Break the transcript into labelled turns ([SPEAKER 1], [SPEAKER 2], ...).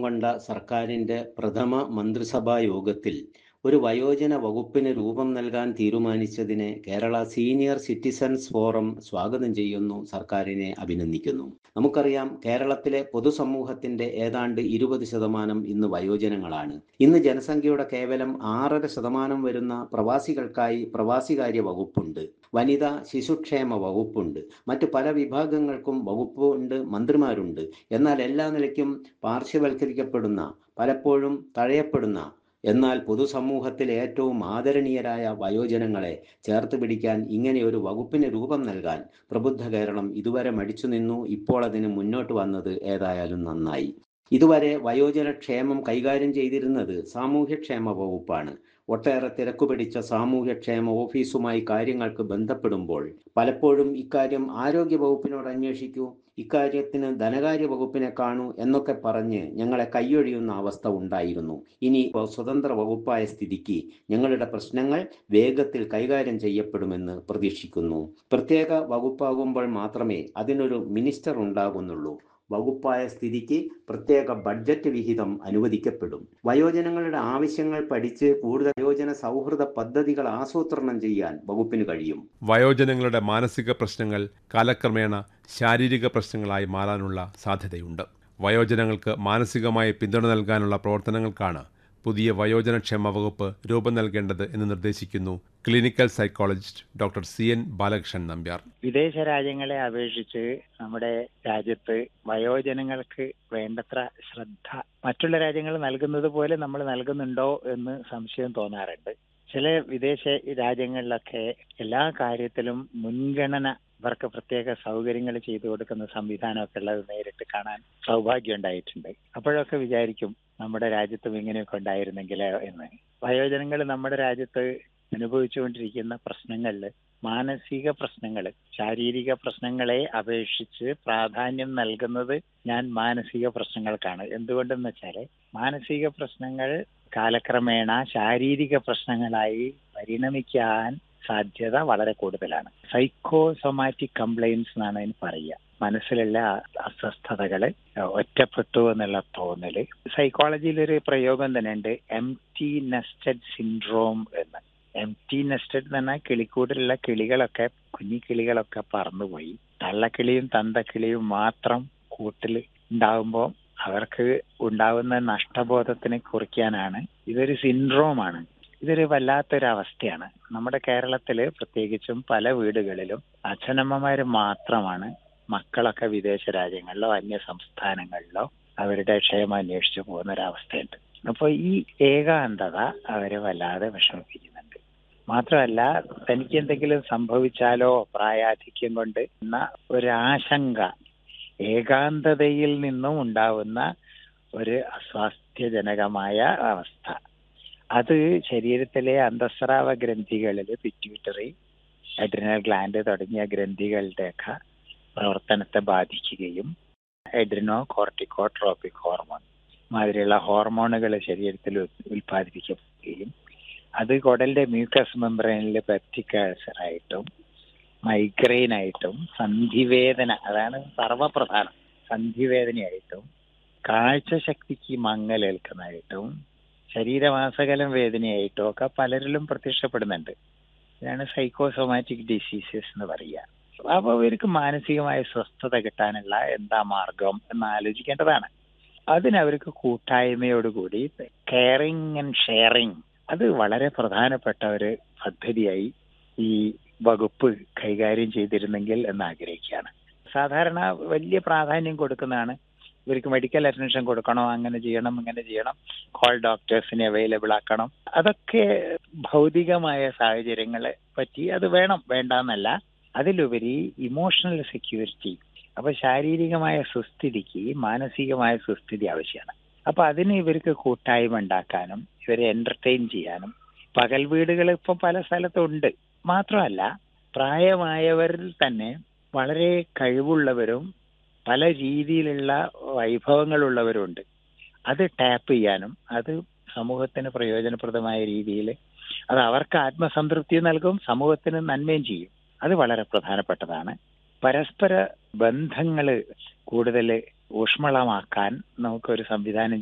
[SPEAKER 1] കൊണ്ട സർക്കാരിന്റെ പ്രഥമ മന്ത്രിസഭാ യോഗത്തിൽ ഒരു വയോജന വകുപ്പിന് രൂപം നൽകാൻ തീരുമാനിച്ചതിനെ കേരള സീനിയർ സിറ്റിസൺസ് ഫോറം സ്വാഗതം ചെയ്യുന്നു സർക്കാരിനെ അഭിനന്ദിക്കുന്നു നമുക്കറിയാം കേരളത്തിലെ പൊതുസമൂഹത്തിന്റെ ഏതാണ്ട് ഇരുപത് ശതമാനം ഇന്ന് വയോജനങ്ങളാണ് ഇന്ന് ജനസംഖ്യയുടെ കേവലം ആറര ശതമാനം വരുന്ന പ്രവാസികൾക്കായി പ്രവാസികാര്യ വകുപ്പുണ്ട് വനിതാ ശിശുക്ഷേമ വകുപ്പുണ്ട് മറ്റു പല വിഭാഗങ്ങൾക്കും വകുപ്പുണ്ട് മന്ത്രിമാരുണ്ട് എന്നാൽ എല്ലാ നിലയ്ക്കും പാർശ്വവൽക്കരിക്കപ്പെടുന്ന പലപ്പോഴും തഴയപ്പെടുന്ന എന്നാൽ പൊതുസമൂഹത്തിൽ ഏറ്റവും ആദരണീയരായ വയോജനങ്ങളെ ചേർത്ത് പിടിക്കാൻ ഇങ്ങനെ ഒരു വകുപ്പിന് രൂപം നൽകാൻ പ്രബുദ്ധ കേരളം ഇതുവരെ മടിച്ചു നിന്നു ഇപ്പോൾ അതിന് മുന്നോട്ട് വന്നത് ഏതായാലും നന്നായി ഇതുവരെ വയോജന ക്ഷേമം കൈകാര്യം ചെയ്തിരുന്നത് സാമൂഹ്യക്ഷേമ വകുപ്പാണ് ഒട്ടേറെ തിരക്കു പിടിച്ച സാമൂഹ്യക്ഷേമ ഓഫീസുമായി കാര്യങ്ങൾക്ക് ബന്ധപ്പെടുമ്പോൾ പലപ്പോഴും ഇക്കാര്യം ആരോഗ്യ വകുപ്പിനോട് അന്വേഷിക്കൂ ഇക്കാര്യത്തിന് ധനകാര്യ വകുപ്പിനെ കാണൂ എന്നൊക്കെ പറഞ്ഞ് ഞങ്ങളെ കൈയൊഴിയുന്ന അവസ്ഥ ഉണ്ടായിരുന്നു ഇനി സ്വതന്ത്ര വകുപ്പായ സ്ഥിതിക്ക് ഞങ്ങളുടെ പ്രശ്നങ്ങൾ വേഗത്തിൽ കൈകാര്യം ചെയ്യപ്പെടുമെന്ന് പ്രതീക്ഷിക്കുന്നു പ്രത്യേക വകുപ്പാകുമ്പോൾ മാത്രമേ അതിനൊരു മിനിസ്റ്റർ ഉണ്ടാകുന്നുള്ളൂ വകുപ്പായ സ്ഥിതിക്ക് പ്രത്യേക ബഡ്ജറ്റ് വിഹിതം അനുവദിക്കപ്പെടും വയോജനങ്ങളുടെ ആവശ്യങ്ങൾ പഠിച്ച് കൂടുതൽ വയോജന സൗഹൃദ പദ്ധതികൾ ആസൂത്രണം ചെയ്യാൻ വകുപ്പിന് കഴിയും
[SPEAKER 2] വയോജനങ്ങളുടെ മാനസിക പ്രശ്നങ്ങൾ കാലക്രമേണ ശാരീരിക പ്രശ്നങ്ങളായി മാറാനുള്ള സാധ്യതയുണ്ട് വയോജനങ്ങൾക്ക് മാനസികമായി പിന്തുണ നൽകാനുള്ള പ്രവർത്തനങ്ങൾക്കാണ് പുതിയ വയോജനക്ഷേമ വകുപ്പ് രൂപം നൽകേണ്ടത് എന്ന് നിർദ്ദേശിക്കുന്നു clinical psychologist doctor C N Balakrishnan Nambiar
[SPEAKER 3] വിദേശ രാജ്യങ്ങളെ അപേക്ഷിച്ച് നമ്മുടെ രാജ്യത്ത് വയോജനങ്ങൾക്ക് വേണ്ടത്ര ശ്രദ്ധ മറ്റുള്ള രാജ്യങ്ങൾ നൽകുന്നത് പോലെ നമ്മൾ നൽകുന്നുണ്ടോ എന്ന് സംശയം തോന്നാറുണ്ട് ചില വിദേശ രാജ്യങ്ങളിലൊക്കെ എല്ലാ കാര്യത്തിലും മുൻഗണന ഇവർക്ക് പ്രത്യേക സൗകര്യങ്ങൾ ചെയ്തു കൊടുക്കുന്ന സംവിധാനമൊക്കെ ഉള്ളത് നേരിട്ട് കാണാൻ സൗഭാഗ്യം ഉണ്ടായിട്ടുണ്ട് അപ്പോഴൊക്കെ വിചാരിക്കും നമ്മുടെ രാജ്യത്തും ഇങ്ങനെയൊക്കെ ഉണ്ടായിരുന്നെങ്കിൽ എന്ന് വയോജനങ്ങൾ നമ്മുടെ രാജ്യത്ത് അനുഭവിച്ചുകൊണ്ടിരിക്കുന്ന പ്രശ്നങ്ങളിൽ മാനസിക പ്രശ്നങ്ങൾ ശാരീരിക പ്രശ്നങ്ങളെ അപേക്ഷിച്ച് പ്രാധാന്യം നൽകുന്നത് ഞാൻ മാനസിക പ്രശ്നങ്ങൾക്കാണ് എന്തുകൊണ്ടെന്ന് വെച്ചാൽ മാനസിക പ്രശ്നങ്ങൾ കാലക്രമേണ ശാരീരിക പ്രശ്നങ്ങളായി പരിണമിക്കാൻ സാധ്യത വളരെ കൂടുതലാണ് സൈക്കോസൊമാറ്റിക് കംപ്ലൈൻസ് എന്നാണ് അതിന് പറയുക മനസ്സിലുള്ള അസ്വസ്ഥതകള് ഒറ്റപ്പെട്ടു എന്നുള്ള തോന്നല് സൈക്കോളജിയിൽ ഒരു പ്രയോഗം തന്നെ ഉണ്ട് എം ടി നെസ്റ്റഡ് സിൻഡ്രോം എന്ന് എം ടി നെസ്റ്റഡ് എന്ന് പറഞ്ഞാൽ കിളിക്കൂട്ടിലുള്ള കിളികളൊക്കെ കുഞ്ഞി കിളികളൊക്കെ പറന്നുപോയി തള്ളക്കിളിയും തന്തക്കിളിയും മാത്രം കൂട്ടിൽ ഉണ്ടാവുമ്പോൾ അവർക്ക് ഉണ്ടാവുന്ന നഷ്ടബോധത്തിനെ കുറിക്കാനാണ് ഇതൊരു സിൻഡ്രോമാണ് ഇതൊരു വല്ലാത്തൊരു അവസ്ഥയാണ് നമ്മുടെ കേരളത്തില് പ്രത്യേകിച്ചും പല വീടുകളിലും അച്ഛനമ്മമാര് മാത്രമാണ് മക്കളൊക്കെ വിദേശ രാജ്യങ്ങളിലോ അന്യ സംസ്ഥാനങ്ങളിലോ അവരുടെ ക്ഷേമം അന്വേഷിച്ചു പോകുന്ന ഒരവസ്ഥയുണ്ട് അപ്പോൾ ഈ ഏകാന്തത അവരെ വല്ലാതെ വിഷമിപ്പിക്കുന്നുണ്ട് മാത്രമല്ല തനിക്ക് എന്തെങ്കിലും സംഭവിച്ചാലോ പ്രായാധിക്യം കൊണ്ട് എന്ന ഒരാശങ്ക ഏകാന്തതയിൽ നിന്നും ഉണ്ടാവുന്ന ഒരു അസ്വാസ്ഥ്യജനകമായ അവസ്ഥ അത് ശരീരത്തിലെ അന്തസ്രാവ ഗ്രന്ഥികളിൽ പിറ്റ്യൂട്ടറി അഡ്രിനൽ ഗ്ലാൻഡ് തുടങ്ങിയ ഗ്രന്ഥികളുടെയൊക്കെ പ്രവർത്തനത്തെ ബാധിക്കുകയും എഡ്രിനോ കോർട്ടിക്കോ ട്രോപ്പിക് ഹോർമോൺ മാതിരിയുള്ള ഹോർമോണുകൾ ശരീരത്തിൽ ഉൽപ്പാദിപ്പിക്കപ്പെടുകയും അത് കുടലിന്റെ മ്യൂക്കസ് മെമ്പറൈനിൽ പെപ്റ്റിക് ആയിട്ടും മൈഗ്രെയിൻ ആയിട്ടും സന്ധിവേദന അതാണ് സർവപ്രധാനം സന്ധിവേദനയായിട്ടും കാഴ്ചശക്തിക്ക് മങ്ങലേൽക്കുന്നതായിട്ടും ശരീരമാസകലം വേദനയായിട്ടും ഒക്കെ പലരിലും പ്രത്യക്ഷപ്പെടുന്നുണ്ട് ഇതാണ് സൈക്കോസൊമാറ്റിക് ഡിസീസസ് എന്ന് പറയുക അപ്പോൾ ഇവർക്ക് മാനസികമായ സ്വസ്ഥത കിട്ടാനുള്ള എന്താ മാർഗം എന്ന് ആലോചിക്കേണ്ടതാണ് അതിനവർക്ക് കൂട്ടായ്മയോടുകൂടി കെയറിങ് ആൻഡ് ഷെയറിങ് അത് വളരെ പ്രധാനപ്പെട്ട ഒരു പദ്ധതിയായി ഈ വകുപ്പ് കൈകാര്യം ചെയ്തിരുന്നെങ്കിൽ എന്ന് ആഗ്രഹിക്കുകയാണ് സാധാരണ വലിയ പ്രാധാന്യം കൊടുക്കുന്നതാണ് ഇവർക്ക് മെഡിക്കൽ അറ്റൻഷൻ കൊടുക്കണം അങ്ങനെ ചെയ്യണം ഇങ്ങനെ ചെയ്യണം കോൾ ഡോക്ടേഴ്സിനെ അവൈലബിൾ ആക്കണം അതൊക്കെ ഭൗതികമായ സാഹചര്യങ്ങളെ പറ്റി അത് വേണം വേണ്ടെന്നല്ല അതിലുപരി ഇമോഷണൽ സെക്യൂരിറ്റി അപ്പൊ ശാരീരികമായ സുസ്ഥിതിക്ക് മാനസികമായ സുസ്ഥിതി ആവശ്യമാണ് അപ്പൊ അതിന് ഇവർക്ക് കൂട്ടായ്മ ഉണ്ടാക്കാനും ഇവരെ എന്റർടൈൻ ചെയ്യാനും പകൽ വീടുകൾ ഇപ്പൊ പല സ്ഥലത്തുണ്ട് മാത്രമല്ല പ്രായമായവരിൽ തന്നെ വളരെ കഴിവുള്ളവരും പല രീതിയിലുള്ള വൈഭവങ്ങളുള്ളവരുണ്ട് അത് ടാപ്പ് ചെയ്യാനും അത് സമൂഹത്തിന് പ്രയോജനപ്രദമായ രീതിയിൽ അത് അവർക്ക് ആത്മസംതൃപ്തി നൽകും സമൂഹത്തിന് നന്മയും ചെയ്യും അത് വളരെ പ്രധാനപ്പെട്ടതാണ് പരസ്പര ബന്ധങ്ങൾ കൂടുതൽ ഊഷ്മളമാക്കാൻ നമുക്കൊരു സംവിധാനം